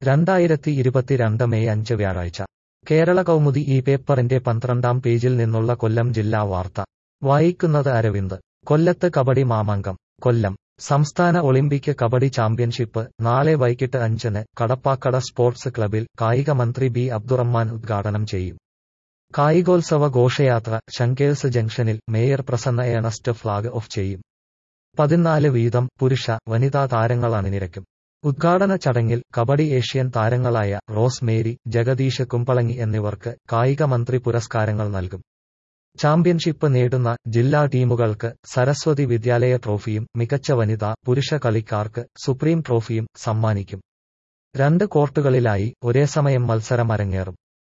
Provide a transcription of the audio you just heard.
രണ്ടായിരത്തി ഇരുപത്തിരണ്ട് മെയ് അഞ്ച് വ്യാഴാഴ്ച കേരള കൗമുദി ഈ പേപ്പറിന്റെ പന്ത്രണ്ടാം പേജിൽ നിന്നുള്ള കൊല്ലം ജില്ലാ വാർത്ത വായിക്കുന്നത് അരവിന്ദ് കൊല്ലത്ത് കബഡി മാമാങ്കം കൊല്ലം സംസ്ഥാന ഒളിമ്പിക് കബഡി ചാമ്പ്യൻഷിപ്പ് നാളെ വൈകിട്ട് അഞ്ചിന് കടപ്പാക്കട സ്പോർട്സ് ക്ലബിൽ കായിക മന്ത്രി ബി അബ്ദുറഹ്മാൻ ഉദ്ഘാടനം ചെയ്യും കായികോത്സവ ഘോഷയാത്ര ശങ്കേഴ്സ് ജംഗ്ഷനിൽ mayor Prasanna Ernest flag off ചെയ്യും പതിനാല് വീതം പുരുഷ വനിതാ താരങ്ങൾ അണിനിരക്കും ഉദ്ഘാടന ചടങ്ങിൽ കബഡി ഏഷ്യൻ താരങ്ങളായ റോസ് മേരി ജഗദീഷ് കുമ്പളങ്ങി എന്നിവർക്ക് കായിക മന്ത്രി പുരസ്കാരങ്ങൾ നൽകും ചാമ്പ്യൻഷിപ്പ് നേടുന്ന ജില്ലാ ടീമുകൾക്ക് സരസ്വതി വിദ്യാലയ ട്രോഫിയും മികച്ച വനിതാ പുരുഷ കളിക്കാർക്ക് സുപ്രീം ട്രോഫിയും സമ്മാനിക്കും രണ്ട് കോർട്ടുകളിലായി ഒരേ സമയം മത്സരം അരങ്ങേറും